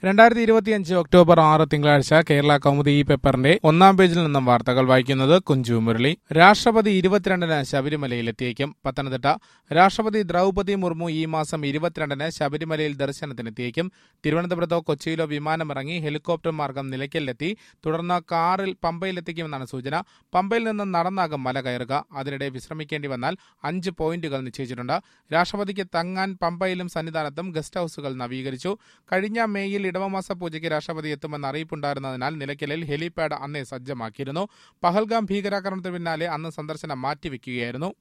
രണ്ടായിരത്തി ഇരുപത്തിയഞ്ച് ഒക്ടോബർ ആറ് തിങ്കളാഴ്ച കേരള കൗമുദി ഈ പേപ്പറിന്റെ ഒന്നാം പേജിൽ നിന്നും വാർത്തകൾ വായിക്കുന്നത് കുഞ്ചു മുരളി രാഷ്ട്രപതി ഇരുപത്തിരണ്ടിന് ശബരിമലയിലെത്തിയേക്കും പത്തനംതിട്ട രാഷ്ട്രപതി ദ്രൗപദി മുർമു ഈ മാസം ഇരുപത്തിരണ്ടിന് ശബരിമലയിൽ ദർശനത്തിനെത്തിയേക്കും തിരുവനന്തപുരത്തോ കൊച്ചിയിലോ വിമാനമിറങ്ങി ഹെലികോപ്റ്റർ മാർഗം നിലയ്ക്കലിലെത്തി തുടർന്ന് കാറിൽ പമ്പയിലെത്തിക്കുമെന്നാണ് സൂചന പമ്പയിൽ നിന്ന് നടന്നാകും മല കയറുക അതിനിടെ വിശ്രമിക്കേണ്ടി വന്നാൽ അഞ്ച് പോയിന്റുകൾ നിശ്ചയിച്ചിട്ടുണ്ട് രാഷ്ട്രപതിക്ക് തങ്ങാൻ പമ്പയിലും സന്നിധാനത്തും ഗസ്റ്റ് ഹൌസുകൾ നവീകരിച്ചു കഴിഞ്ഞ മേയിൽ ഇടവമാസ പൂജയ്ക്ക് രാഷ്ട്രപതി എത്തുമെന്ന് അറിയിപ്പുണ്ടായിരുന്നതിനാൽ നിലയ്ക്കലിൽ ഹെലിപാഡ് അന്നേ സജ്ജമാക്കിയിരുന്നു പഹൽഗാം ഭീകരാക്രമണത്തിന് പിന്നാലെ അന്ന് സന്ദർശനം മാറ്റിവെക്കുകയായിരുന്നു